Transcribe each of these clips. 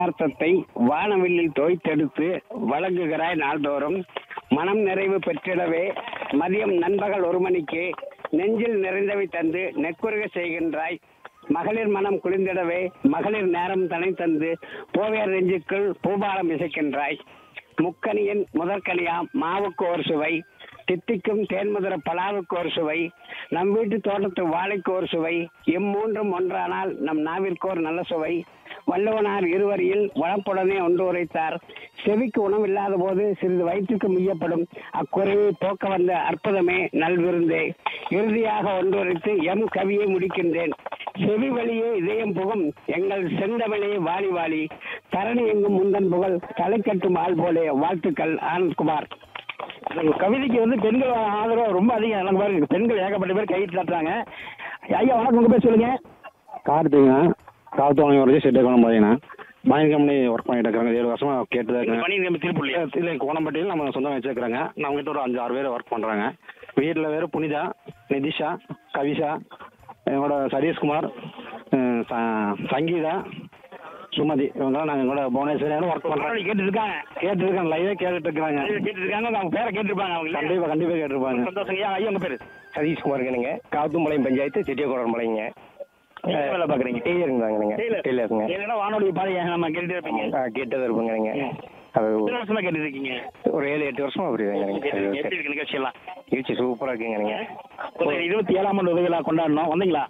அர்த்தத்தை வானவில்லில் தோய்த்தெடுத்து வழங்குகிறாய் நாள்தோறும் மனம் நிறைவு பெற்றிடவே மதியம் நண்பகல் ஒரு மணிக்கு நெஞ்சில் நிறைந்தவை தந்து நெக்குருக செய்கின்றாய் மகளிர் மனம் குளிர்ந்திடவே மகளிர் நேரம் தனை தந்து போவியர் நெஞ்சுக்குள் பூபாலம் இசைக்கின்றாய் முக்கனியின் முதற்கனியாம் மாவுக்கு ஒரு சுவை தித்திக்கும் தேன்முதிர பலாவுக்கு ஒரு சுவை நம் வீட்டு தோட்டத்து வாழைக்கு ஒரு சுவை இம்மூன்றும் ஒன்றானால் நம் நாவிற்கு ஒரு நல்ல சுவை வள்ளுவனார் இருவரியில் வளப்புடனே ஒன்று உரைத்தார் செவிக்கு உணவில்லாத போது சிறிது வயிற்றுக்கு முய்யப்படும் அக்குறைவை போக்க வந்த அற்புதமே நல்விருந்தே இறுதியாக ஒன்றுரைத்து எம் கவியை முடிக்கின்றேன் செவி வழியே இதயம் புகும் எங்கள் செந்தமிழே வாலி வாலி தரணி எங்கும் முந்தன் புகழ் தலை கட்டும் ஆள் போலே வாழ்த்துக்கள் ஆனந்த்குமார் இந்த கவிதைக்கு வந்து பெண்கள் ஆதரவு ரொம்ப அதிகம் எனக்கு பாருங்க பெண்கள் ஏகப்பட்ட பேர் கையில் தட்டுறாங்க ஐயா வணக்கம் உங்க பேர் சொல்லுங்க கார்த்திங்க கார்த்துவாங்க ஒரு செட்டு கோணம் பார்த்தீங்கன்னா மயில் கம்பெனி ஒர்க் பண்ணிட்டு இருக்காங்க ஏழு வருஷமா கேட்டு தான் பணி நம்ம திருப்பள்ளி இல்லை கோணம்பட்டியில் நம்ம சொந்தம் வச்சுருக்காங்க நம்ம கிட்ட ஒரு அஞ்சு ஆறு பேர் ஒர்க் பண்ணுறாங்க வீட்டில் வேறு புனிதா நிதிஷா கவிஷா எங்களோட சதீஷ்குமார் அஹ் ச- சங்கீதா சுமதி இவங்கெல்லாம் நாங்கள் கூட புவனேஸ்வரியோட ஒர்க் பண்ணுறோம் கேட்டு இருக்காங்க கேட்டுருக்காங்க லைவே கேட்டுட்டு இருக்காங்க கேட்டு இருக்காங்க அவங்க பேரை கேட்டிருப்பாங்க அவங்க கண்டிப்பாக கண்டிப்பாக கேட்டிருப்பாங்க சந்தோஷம் ஐயா ஐயா உங்க பேரு சதீஷ்குமாருங்க காத்தும்பாளையம் பஞ்சாயத்து செட்டியகுளம் மலைங்க நீங்க என்ன வேலை பாக்குறீங்க டெய்லருங்க தாங்க டெய்லருங்க இல்லைன்னா வானொலி பாதைய நம்ம கேட்டுட்டே இருப்பீங்க கேட்டதாக இருப்பேங்க நீங்க அது எத்தனை வருஷமா கேட்டு இருக்கீங்க ஒரு ஏழு எட்டு வருஷமா புரியுதுங்க எப்படி நீங்க இருக்கு நிகழ்ச்சி எல்லாம் இருந்துச்சு சூப்பராக இருக்குங்க நீங்க ஒரு இருபத்தி ஏழாம் ஆண்டு உதவிகளா கொண்டாடணும் வந்தீங்களா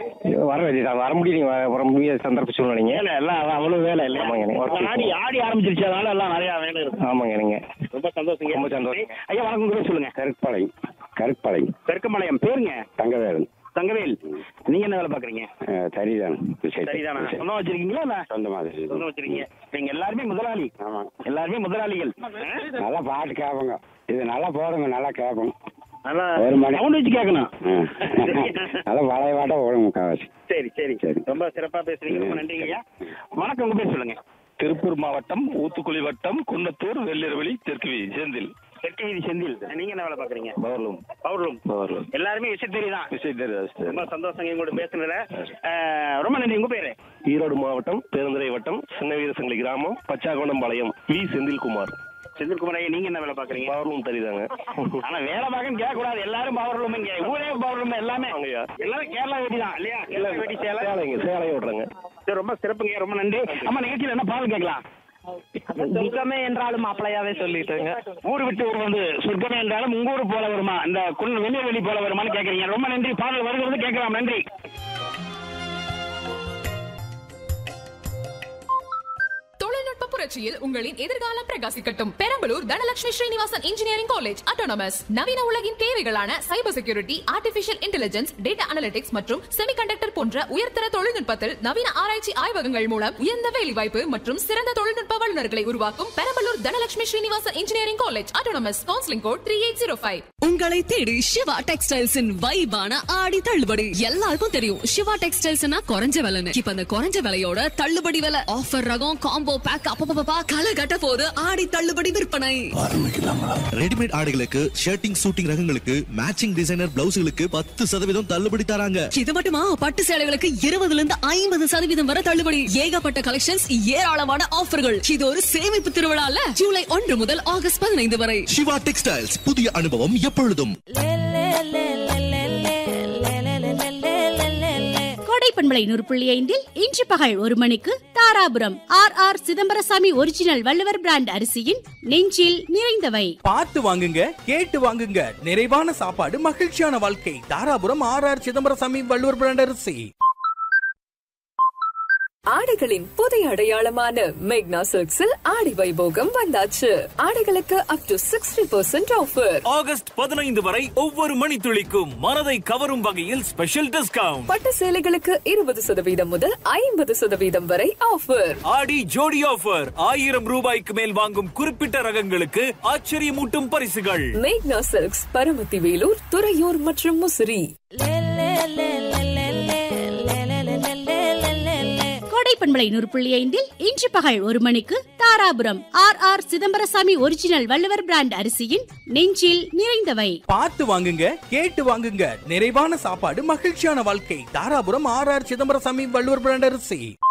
வர வேண்டியது வர முடியும் வர முடியாத சந்தர்ப்ப சூழ்நிலைங்க வேலை எல்லாம் அவ்வளவு வேலை இல்லையா ஆமாங்க, நீ work ஆடி ஆடி ஆரம்பிச்சிருச்சு அதனால எல்லாம் நிறைய வேலை இருக்கு ஆமாங்க நீங்க ரொம்ப சந்தோஷம் ரொம்ப சந்தோஷம். ஐயா வணக்கம் உங்க பேர் சொல்லுங்க கருப்பாளையம் கருப்பாளையம் பெருக்கம்பாளையம் பேருங்க தங்கவேலன் தங்கவேல் நீங்க என்ன வேலை பாக்குறீங்க சரிதான் சரிதானா சொந்தம் வச்சிருக்கீங்களா இல்ல சொந்த மாதிரி சொந்தம் வச்சிருக்கீங்க நீங்க எல்லாருமே முதலாளி ஆமா எல்லாருமே முதலாளிகள் நல்லா பாட்டு கேட்போங்க இது நல்லா போடுங்க நல்லா கேட்கும் நல்லா ஒரு மணி. சவுண்ட் வச்சு கேட்கணும் நல்லா பழைய பாட்டை ஓடும் முக்கால்வாசி சரி சரி சரி. ரொம்ப சிறப்பா பேசுறீங்க ரொம்ப நன்றிங்க ஐயா வணக்கம் உங்க பேர் சொல்லுங்க திருப்பூர் மாவட்டம் ஊத்துக்குளி வட்டம் குன்னத்தூர் வெள்ளிரவெளி தெற்கு வீதி செந்தில் தெற்கு வீதி செந்தில் நீங்க என்ன வேலை பாக்குறீங்க பவர்லூம் பவுர்லும் பவர்லூம் எல்லாருமே விசைத்தறி தான் விஜய் தெரியாது ரொம்ப சந்தோஷம் எங்களோட பேசுனதுல அஹ், ரொம்ப நன்றி உங்க பேரு ஈரோடு மாவட்டம் பெருந்துறை வட்டம் சின்ன வீரசங்கிலி கிராமம் பச்சாகோணம்பாளையம் வி செந்தில்குமார் செந்தில்குமார் ஐயா நீங்க என்ன வேலை பாக்குறீங்க பவர்லூம் தரிதாங்க ஆனா வேலை பார்க்கன்னு கேட்க கூடாது எல்லாரும் பவர்லும் இங்க ஊரே பவர்லும் எல்லாமே ஆமாங்கய்யா. எல்லாரும் கேரளா வெடி தான் இல்லையா கேரளா வெடி சேலை சேலைங்க சேலை ஓட்டுறாங்க சரி, ரொம்ப சிறப்புங்க ரொம்ப நன்றி அம்மா நிகழ்ச்சியில் என்ன பாடல் கேட்கலாம் சுத்தமே என்றாலும் மாப்பிளையாவே சொல்லிட்டேங்க ஊர் விட்டு ஊர் வந்து சொர்க்கமே என்றாலும் உங்க ஊர் போல வருமா இந்த குள்ள வெளியூர் வெளி போல வருமான்னு கேக்குறீங்க ரொம்ப நன்றி பாடல் வருகிறது கேட்கலாம் நன்றி தொழில்நுட்ப புரட்சியில் உங்களின் எதிர்காலம் பிரகாசிக்கட்டும் Perambalur Dhanalakshmi Srinivasan engineering college autonomous நவீன உலகின் தேவைகளான cyber security artificial intelligence data analytics மற்றும் செமிகண்டக்டர் போன்ற உயர்தர தொழில்நுட்பத்தில் நவீன ஆராய்ச்சி ஆய்வகங்கள் மூலம் உயர்ந்த வேலைவாய்ப்பு மற்றும் சிறந்த தொழில்நுட்ப வல்லுநர்களை உருவாக்கும் Perambalur Dhanalakshmi Srinivasan engineering college autonomous counselling code three eight zero five உங்களை தேடி சிவா டெக்ஸ்டைல்ஸின் வைபான ஆடி தள்ளுபடி எல்லாருக்கும் தெரியும் சிவா டெக்ஸ்டைல்ஸ்னா குறைஞ்ச விலைன்னு இப்ப அந்த குறைஞ்ச விலையோட தள்ளுபடி விலை ஆஃபர் ரகம் காம்போ பேக் அப்பப்பா களை கட்ட போது ஆடி தள்ளுபடி விற்பனை ரெடிமேட் ஆடைகளுக்கு ஷர்ட்டிங் சூட்டிங் ரகங்களுக்கு மேட்சிங் டிசைனர் பிளவுஸ்களுக்கு பத்து சதவீதம் தள்ளுபடி தராங்க இது மட்டுமா பட்டு சேலைகளுக்கு இருபதுல இருந்து ஐம்பது சதவீதம் வரை தள்ளுபடி ஏகப்பட்ட கலெக்ஷன்ஸ் ஏராளமான ஆஃபர்கள் இது ஒரு சேமிப்பு திருவிழால ஜூலை ஒன்று முதல் ஆகஸ்ட் பதினைந்து வரை சிவா டெக்ஸ்டைல்ஸ் புதிய அனுபவம் எப்பொழுதும் கோடை பண்பலை நூறு புள்ளி ஐந்தில் இன்று பகல் ஒரு மணிக்கு Dharapuram R R Chidambarasamy original Valluvar brand அரிசியின் நெஞ்சில் நிறைந்தவை பார்த்து வாங்குங்க கேட்டு வாங்குங்க நிறைவான சாப்பாடு மகிழ்ச்சியான வாழ்க்கை Dharapuram R R Chidambarasamy Valluvar brand அரிசி ஆடைகளின் புதிய அடையாளமான மேக்னா சில்க்ஸில் ஆடி வைபோகம் வந்தாச்சு ஆடைகளுக்கு up to sixty percent offer August பதினைந்து வரை ஒவ்வொரு மணித்துளிக்கும் மனதை கவரும் வகையில் ஸ்பெஷல் டிஸ்கவுண்ட் பட்டு சேலைகளுக்கு இருபது சதவீதம் முதல் ஐம்பது சதவீதம் வரை ஆஃபர் ஆடி ஜோடி ஆஃபர் ஆயிரம் ரூபாய்க்கு மேல் வாங்கும் குறிப்பிட்ட ரகங்களுக்கு ஆச்சரியமூட்டும் பரிசுகள் மேக்னா சில்க்ஸ் பரமத்தி வேலூர் துறையூர் மற்றும் முசிறி கோடை பண்பலை நூறு புள்ளி ஐந்தில் இன்று பகல் ஒரு மணிக்கு Dharapuram R R Chidambarasamy original Valluvar brand அரிசியின் நெஞ்சில் நிறைந்தவை பார்த்து வாங்குங்க கேட்டு வாங்குங்க நிறைவான சாப்பாடு மகிழ்ச்சியான வாழ்க்கை Dharapuram R R Chidambarasamy Valluvar brand அரிசி